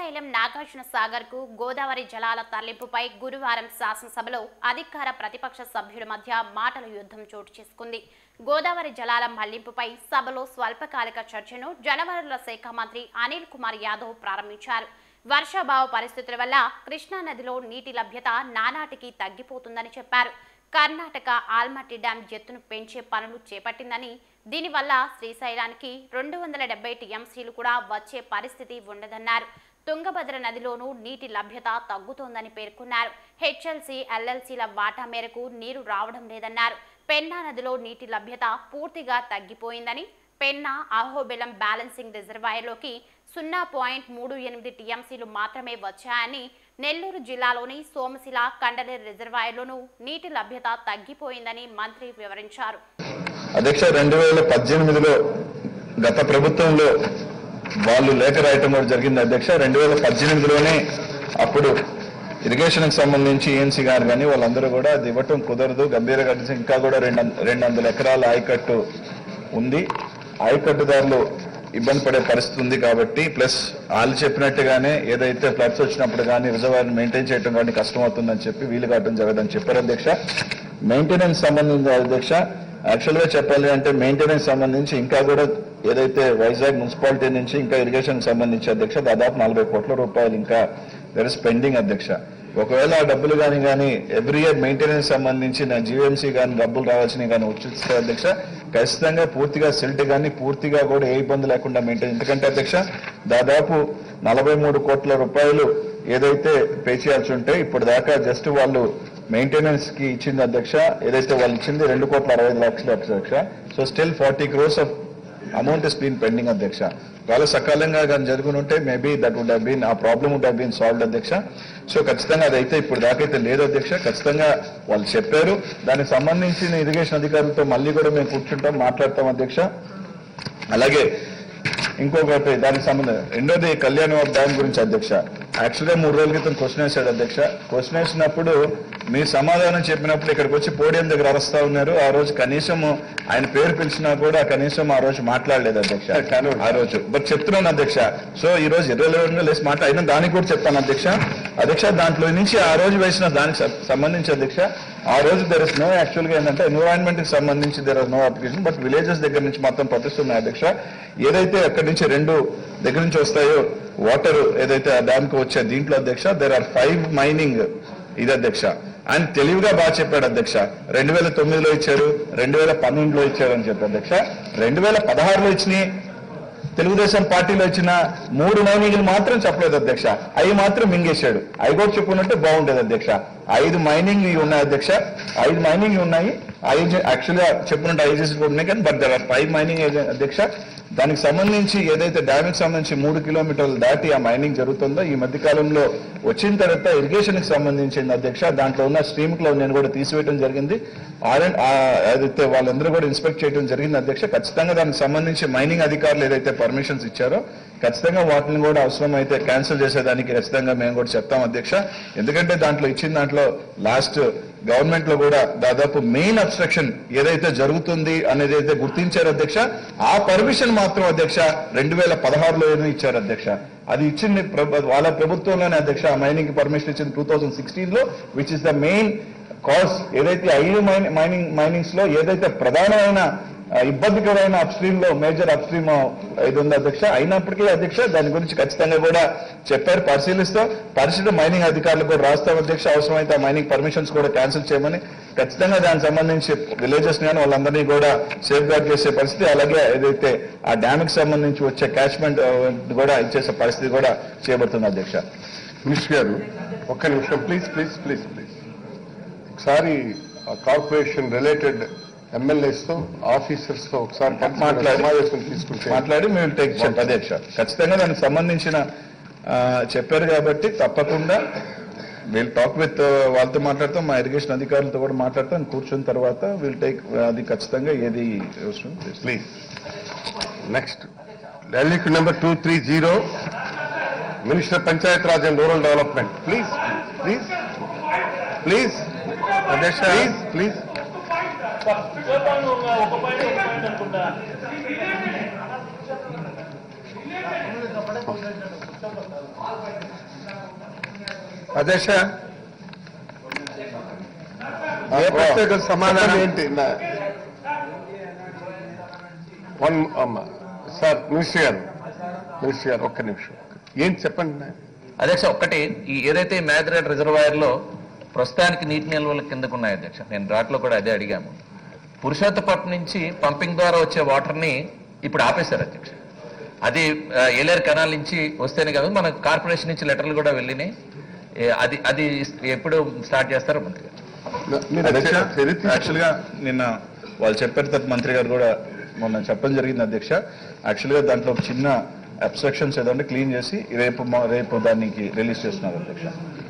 శ్రీశైలం నాగార్జున సాగర్ కు గోదావరి జలాల తరలింపుపై గురువారం శాసనసభలో అధికార ప్రతిపక్ష సభ్యుల మధ్య మాటల యుద్ధం చోటు చేసుకుంది గోదావరి జలాల మళ్లింపుపై సభలో స్వల్పకాలిక చర్చను జలవనరుల శాఖ మంత్రి అనిల్ కుమార్ యాదవ్ ప్రారంభించారు వర్షాభావ పరిస్థితుల వల్ల కృష్ణా నదిలో నీటి లభ్యత నానాటికి తగ్గిపోతుందని చెప్పారు కర్ణాటక ఆల్మట్టి డ్యాం ఎత్తును పెంచే పనులు చేపట్టిందని దీనివల్ల శ్రీశైలానికి రెండు వందల డెబ్బై టీఎంసీలు కూడా వచ్చే పరిస్థితి ఉండదన్నారు తుంగభద్ర నదిలోనూ నీటి లభ్యత తగ్గుతోందని పేర్కొన్నారు హెచ్ఎల్సీ ఎల్ఎల్సీల వాటా మేరకు నీరు రావడం లేదన్నారు పెన్నా నదిలో నీటి లభ్యత పూర్తిగా తగ్గిపోయిందని పెన్నా అహోబెలం బ్యాలెన్సింగ్ రిజర్వాయర్లోకి సున్నా పాయింట్ మూడు ఎనిమిది టీఎంసీలు మాత్రమే వచ్చాయని నెల్లూరు జిల్లాలోని సోమశిల కండలేరు రిజర్వాయర్లోనూ నీటి లభ్యత తగ్గిపోయిందని మంత్రి వివరించారు అధ్యక్ష రెండు వేల పద్దెనిమిదిలో గత ప్రభుత్వంలో వాళ్ళు లేఖ రాయటం కూడా జరిగింది అధ్యక్ష రెండు వేల పద్దెనిమిదిలోనే అప్పుడు ఇరిగేషన్కి సంబంధించి ఏఎన్సీ గారు కానీ వాళ్ళందరూ కూడా అది ఇవ్వటం కుదరదు గంభీర గడ్డ ఇంకా కూడా రెండు వంద- రెండు వందల ఎకరాల ఆయకట్టు ఉంది ఆయకట్టుదారులు ఇబ్బంది పడే పరిస్థితి ఉంది కాబట్టి ప్లస్ వాళ్ళు చెప్పినట్టుగానే ఏదైతే ఫ్లడ్స్ వచ్చినప్పుడు కానీ రిజర్వాయర్ మెయింటైన్ చేయడం కానీ కష్టం అవుతుందని చెప్పి వీలు కావడం జరగదని చెప్పారు అధ్యక్ష మెయింటెనెన్స్ సంబంధించి అధ్యక్ష యాక్చువల్ గా చెప్పాలి అంటే మెయింటెనెన్స్ సంబంధించి ఇంకా కూడా ఏదైతే వైజాగ్ మున్సిపాలిటీ నుంచి ఇంకా ఇరిగేషన్ సంబంధించి అధ్యక్ష దాదాపు నలభై కోట్ల రూపాయలు ఇంకా దర్ పెండింగ్ అధ్యక్ష ఒకవేళ ఆ డబ్బులు కానీ కానీ ఎవ్రీ ఇయర్ మెయింటెనెన్స్ సంబంధించి నా జీవీఎంసీ కానీ డబ్బులు రావాల్సినవి కానీ వచ్చిస్తే అధ్యక్ష ఖచ్చితంగా పూర్తిగా సిల్ట్ కానీ పూర్తిగా కూడా ఏ ఇబ్బంది లేకుండా మెయింటైన్ ఎందుకంటే అధ్యక్ష దాదాపు నలభై మూడు కోట్ల రూపాయలు ఏదైతే పే చేయాల్సి ఉంటే ఇప్పుడు దాకా జస్ట్ వాళ్ళు మెయింటెనెన్స్ కి ఇచ్చింది అధ్యక్ష ఏదైతే వాళ్ళు ఇచ్చింది రెండు కోట్ల అరవై ఐదు లక్షలు అధ్యక్ష so still forty crores of amount is been pending అధ్యక్ష వాళ్ళు సకాలంగా కానీ జరుగుని ఉంటే maybe that would have been a problem would have been solved అధ్యక్ష సో ఖచ్చితంగా అదైతే ఇప్పుడు దాకైతే లేదు అధ్యక్ష ఖచ్చితంగా వాళ్ళు చెప్పారు దానికి సంబంధించిన ఇరిగేషన్ అధికారులతో మళ్ళీ కూడా మేము కూర్చుంటాం మాట్లాడతాం అధ్యక్ష అలాగే ఇంకొకటి దానికి సంబంధం రెండోది కళ్యాణ్ డ్యామ్ గురించి అధ్యక్ష యాక్చువల్గా మూడు రోజుల క్రితం క్వశ్చన్ వేశాడు అధ్యక్ష క్వశ్చన్ వేసినప్పుడు మీ సమాధానం చెప్పినప్పుడు ఇక్కడికి వచ్చి పోడియం దగ్గర అరుస్తా ఉన్నారు ఆ రోజు కనీసం ఆయన పేరు పిలిచినా కూడా కనీసం ఆ రోజు మాట్లాడలేదు అధ్యక్ష ఆ రోజు బట్ చెప్తున్నాను అధ్యక్ష సో ఈ రోజు ఇరవై గా లేసి మాట అయినా దానికి కూడా చెప్తాను అధ్యక్ష అధ్యక్ష దాంట్లో నుంచి ఆ రోజు వేసిన దానికి సం- సంబంధించి అధ్యక్ష ఆ రోజు దర్ ఇస్ నో యాక్చువల్ గా ఏంటంటే ఎన్విరాన్మెంట్ కి సంబంధించి there are no application but villages దగ్గర నుంచి మొత్తం పట్టిస్తున్నాయి అధ్యక్ష ఏదైతే అక్కడి నుంచి రెండు దగ్గర నుంచి వస్తాయో వాటర్ ఏదైతే ఆ డ్యామ్ కి వచ్చే దీంట్లో అధ్యక్ష దెర్ ఆర్ ఫైవ్ మైనింగ్ ఇది అధ్యక్ష ఆయన తెలివిగా బాగా చెప్పాడు అధ్యక్ష రెండు వేల తొమ్మిదిలో ఇచ్చారు రెండు వేల పన్నెండులో ఇచ్చారు అని చెప్పి అధ్యక్ష రెండు వేల పదహారులో ఇచ్చినాయి తెలుగుదేశం పార్టీలో ఇచ్చిన మూడు మైనింగ్లు మాత్రం చెప్పలేదు అధ్యక్ష అవి మాత్రం మింగేశాడు అవి కూడా చెప్పుకుంటే బాగుండేది అధ్యక్ష ఐదు మైనింగ్ ఉన్నాయి అధ్యక్ష ఐదు మైనింగ్ ఉన్నాయి ఐదు యాక్చువల్గా చెప్పినట్టు ఐజెస్ కూడా ఉన్నాయి కానీ but there are five mining అధ్యక్ష దానికి సంబంధించి ఏదైతే డ్యామ్కి సంబంధించి మూడు కిలోమీటర్లు దాటి ఆ మైనింగ్ జరుగుతుందో ఈ మధ్య కాలంలో వచ్చిన తర్వాత ఇరిగేషన్ కి సంబంధించింది అధ్యక్ష దాంట్లో ఉన్న స్ట్రీమ్ లో నేను కూడా తీసివేయడం జరిగింది ఆర్ అండ్ ఏదైతే వాళ్ళందరూ కూడా ఇన్స్పెక్ట్ చేయడం జరిగింది అధ్యక్ష ఖచ్చితంగా దానికి సంబంధించి మైనింగ్ అధికారులు ఏదైతే పర్మిషన్స్ ఇచ్చారో ఖచ్చితంగా వాటిని కూడా అవసరం అయితే క్యాన్సిల్ చేసేదానికి ఖచ్చితంగా మేము కూడా చెప్తాం అధ్యక్ష ఎందుకంటే దాంట్లో ఇచ్చిన దాంట్లో లాస్ట్ గవర్నమెంట్ లో కూడా దాదాపు మెయిన్ అబ్స్ట్రక్షన్ ఏదైతే జరుగుతుంది అనేది అయితే గుర్తించారు అధ్యక్ష ఆ పర్మిషన్ మాత్రం అధ్యక్ష రెండు వేల పదహారులో ఏమో ఇచ్చారు అధ్యక్ష అది ఇచ్చింది ప్రభు- వాళ్ళ ప్రభుత్వంలోనే అధ్యక్ష మైనింగ్ పర్మిషన్ ఇచ్చింది టూ థౌసండ్ సిక్స్టీన్ లో which is the main cause ఏదైతే ఐదు మైనింగ్ మైనింగ్స్ లో ఏదైతే ప్రధానమైన ఆ, ఇబ్బందికరమైన అప్స్ట్రీమ్ లో మేజర్ అప్స్ట్రీమ్ ఇది ఉంది అధ్యక్ష అయినప్పటికీ అధ్యక్ష దాని గురించి ఖచ్చితంగా కూడా చెప్పారు పరిశీలిస్తాం పరిశీలన మైనింగ్ అధికారులు కూడా రాస్తాం అధ్యక్ష అవసరమైతే ఆ మైనింగ్ పర్మిషన్స్ కూడా క్యాన్సిల్ చేయమని ఖచ్చితంగా దానికి సంబంధించి విలేజెస్ కానీ వాళ్ళందరినీ కూడా సేఫ్ గార్డ్ చేసే పరిస్థితి అలాగే ఏదైతే ఆ డ్యామ్ కి సంబంధించి వచ్చే క్యాచ్మెంట్ కూడా ఇచ్చేసే పరిస్థితి కూడా చేయబడుతుంది అధ్యక్ష మినిస్టర్ గారు ఒక్క నిమిషం ప్లీజ్ ప్లీజ్ ప్లీజ్ ప్లీజ్ ఒకసారి కార్పొరేషన్ రిలేటెడ్ ఎమ్మెల్యేస్ తో ఆఫీసర్స్ తో ఒకసారి కలిసి మాట్లాడి- సమావేశం తీసుకుంటే మాట్లాడి మేము టేక్ అధ్యక్ష ఖచ్చితంగా దానికి సంబంధించిన ఆ, చెప్పారు కాబట్టి తప్పకుండా వీల్ టాక్ విత్ వాళ్ళతో మాట్లాడతాం మా ఇరిగేషన్ అధికారులతో కూడా మాట్లాడతాం కూర్చున్న తర్వాత వీల్ టేక్ అది ఖచ్చితంగా ఏది అవసరం ప్లీజ్ నెక్స్ట్ ఢిల్లీకి number two three zero minister Panchayat Raj and rural development please please please అధ్యక్ష ప్లీజ్ ప్లీజ్ ఒక పాయింట్ ఒక పాయింట్ అనుకుంటా అధ్యక్ష ఏ ప్రత్యేక సమాధానం ఏంటి వన్ సార్ మినిస్టర్ గారు మినిస్టర్ గారు ఒక్క నిమిషం ఏం చెప్పండి అధ్యక్ష ఒక్కటి ఈ ఏదైతే మేదరేట్ రిజర్వాయర్ లో ప్రస్తుతానికి నీటి నిల్వలు కిందకు ఉన్నాయి అధ్యక్ష నేను డ్రాట్లో కూడా అదే అడిగాము పురుషోత్తపట్నం నుంచి పంపింగ్ ద్వారా వచ్చే వాటర్ ని ఇప్పుడు ఆపేశారు అధ్యక్ష అది ఆ, ఏలేరు కెనాల్ నుంచి వస్తేనే కాదు మన కార్పొరేషన్ నుంచి లెటర్లు కూడా వెళ్ళినాయి ఏ, అది అది ఎప్పుడు స్టార్ట్ చేస్తారో మంత్రి గారు మీరు అధ్యక్ష చర్య తీసుకో- యాక్చువల్గా నిన్న వాళ్ళు చెప్పారు తర్వాత మంత్రి గారు కూడా మొన్న చెప్పడం జరిగింది అధ్యక్ష యాక్చువల్గా దాంట్లో ఒక చిన్న అబ్స్ట్రక్షన్స్ ఏదంటే క్లీన్ చేసి రేపు మా- రేపు దానికి రిలీజ్ చేస్తున్నారు అధ్యక్ష